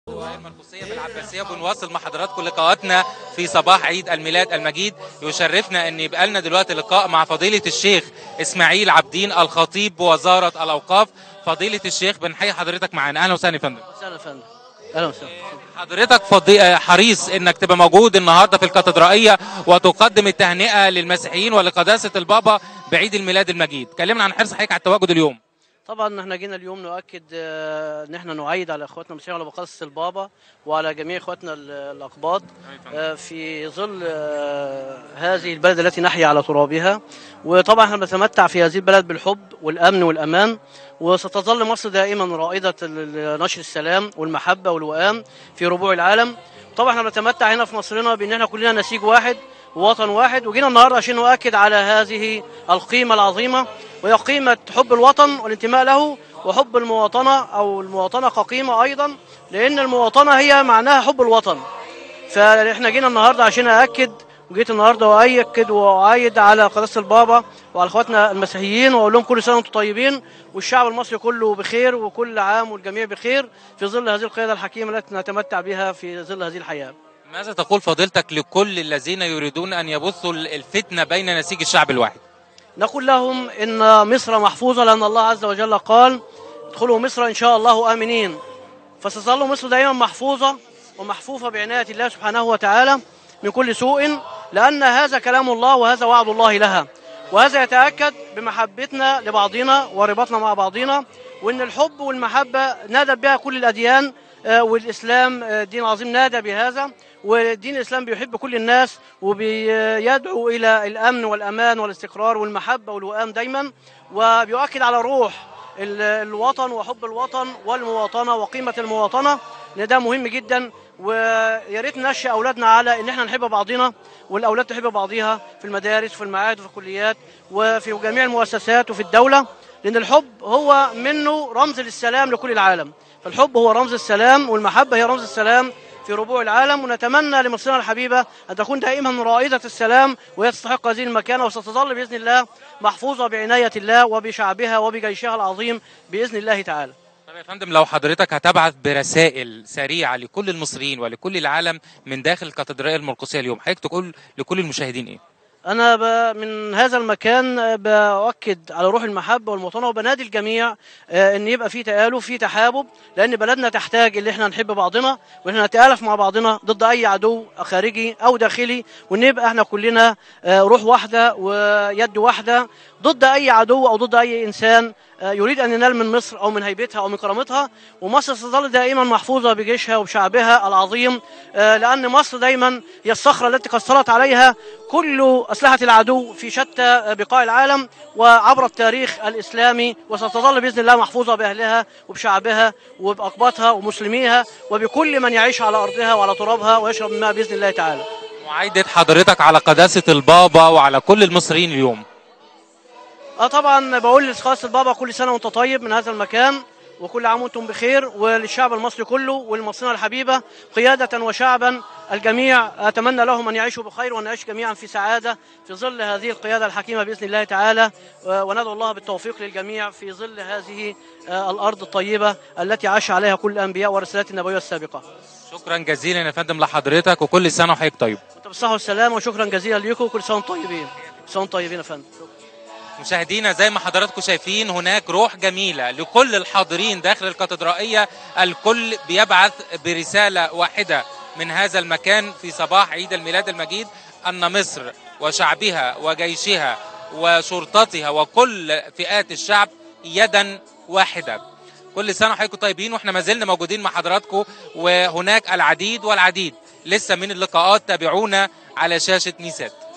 المرقسية بالعباسية بنواصل مع حضراتكم لقاءاتنا في صباح عيد الميلاد المجيد يشرفنا ان يبقى لنا دلوقتي لقاء مع فضيلة الشيخ اسماعيل عبدين الخطيب بوزارة الاوقاف فضيلة الشيخ بنحيي حضرتك معانا اهلا وسهلا يا فندم اهلا وسهلا اهلا وسهلا حضرتك فضي... آه، حريص انك تبقى موجود النهارده في الكاتدرائيه وتقدم التهنئه للمسيحيين ولقداسه البابا بعيد الميلاد المجيد كلمنا عن حرص حضرتك على التواجد اليوم طبعا احنا جينا اليوم نؤكد آه، ان احنا نعيد على اخواتنا المسيحيين على بقداسه البابا وعلى جميع اخواتنا ال- الاقباط آه، في ظل آه، هذه البلد التي نحيا على ترابها وطبعا احنا بنتمتع في هذه البلد بالحب والامن والامان وستظل مصر دائما رائده ال- نشر السلام والمحبه والوئام في ربوع العالم طبعا احنا بنتمتع هنا في مصرنا بان احنا كلنا نسيج واحد ووطن واحد وجينا النهارده عشان نؤكد على هذه القيمه العظيمه وهي قيمه حب الوطن والانتماء له وحب المواطنه او المواطنه كقيمه ايضا لان المواطنه هي معناها حب الوطن فاحنا جينا النهارده عشان ااكد وجيت النهارده وايكد واعيد على قداسه البابا وعلى اخواتنا المسيحيين واقول لهم كل سنه وانتم طيبين والشعب المصري كله بخير وكل عام والجميع بخير في ظل هذه القياده الحكيمه التي نتمتع بها في ظل هذه الحياه. ماذا تقول فضيلتك لكل الذين يريدون ان يبثوا الفتنه بين نسيج الشعب الواحد نقول لهم ان مصر محفوظه لان الله عز وجل قال ادخلوا مصر ان شاء الله امنين فستظل مصر دائما محفوظه ومحفوفه بعنايه الله سبحانه وتعالى من كل سوء لان هذا كلام الله وهذا وعد الله لها وهذا يتاكد بمحبتنا لبعضنا ورباطنا مع بعضنا وان الحب والمحبه نادت بها كل الاديان آه، والاسلام آه، دين عظيم نادى بهذا ودين الاسلام بيحب كل الناس وبيدعو الى الامن والامان والاستقرار والمحبه والوئام دايما وبيؤكد على روح ال- الوطن وحب الوطن والمواطنه وقيمه المواطنه ان ده مهم جدا ويا ريت ننشئ اولادنا على ان احنا نحب بعضنا والاولاد تحب بعضيها في المدارس وفي المعاهد وفي الكليات وفي جميع المؤسسات وفي الدوله لان الحب هو منه رمز للسلام لكل العالم فالحب هو رمز السلام والمحبه هي رمز السلام في ربوع العالم ونتمنى لمصرنا الحبيبه ان تكون دائما رائده السلام وهي تستحق هذه المكانه وستظل باذن الله محفوظه بعنايه الله وبشعبها وبجيشها العظيم باذن الله تعالى. طب يا فندم لو حضرتك هتبعث برسائل سريعه لكل المصريين ولكل العالم من داخل الكاتدرائيه المرقسيه اليوم حضرتك تقول لكل المشاهدين ايه أنا ب... من هذا المكان بأؤكد على روح المحبة والمواطنة وبنادي الجميع آه، إن يبقى في تآلف في تحابب لأن بلدنا تحتاج إن إحنا نحب بعضنا وإن إحنا نتآلف مع بعضنا ضد أي عدو خارجي أو داخلي وإن يبقى إحنا كلنا آه، روح واحدة ويد واحدة ضد أي عدو أو ضد أي إنسان آه، يريد أن ينال من مصر أو من هيبتها أو من كرامتها ومصر ستظل دائما محفوظة بجيشها وبشعبها العظيم آه، لأن مصر دايما هي الصخرة التي كسرت عليها كل أسلحة العدو في شتى بقاع العالم وعبر التاريخ الإسلامي وستظل بإذن الله محفوظة بأهلها وبشعبها وبأقباطها ومسلميها وبكل من يعيش على أرضها وعلى ترابها ويشرب من ماء بإذن الله تعالى معايده حضرتك على قداسه البابا وعلى كل المصريين اليوم اه طبعا بقول لخاص البابا كل سنه وانت طيب من هذا المكان وكل عام وانتم بخير وللشعب المصري كله ولمصرنا الحبيبه قياده وشعبا الجميع اتمنى لهم ان يعيشوا بخير وان نعيش جميعا في سعاده في ظل هذه القياده الحكيمه باذن الله تعالى و- وندعو الله بالتوفيق للجميع في ظل هذه آه، الارض الطيبه التي عاش عليها كل الانبياء والرسالات النبويه السابقه. شكرا جزيلا يا فندم لحضرتك وكل سنه وحضرتك طيب وانتم بالصحه والسلامه وشكرا جزيلا لكم وكل سنه وانتم طيبين. كل سنه وانتم طيبين يا فندم. مشاهدينا زي ما حضراتكم شايفين هناك روح جميلة لكل الحاضرين داخل الكاتدرائية الكل بيبعث برسالة واحدة من هذا المكان في صباح عيد الميلاد المجيد أن مصر وشعبها وجيشها وشرطتها وكل فئات الشعب يدا واحدة كل سنة وحضراتكم طيبين واحنا ما زلنا موجودين مع حضراتكم وهناك العديد والعديد لسه من اللقاءات تابعونا على شاشة ميسات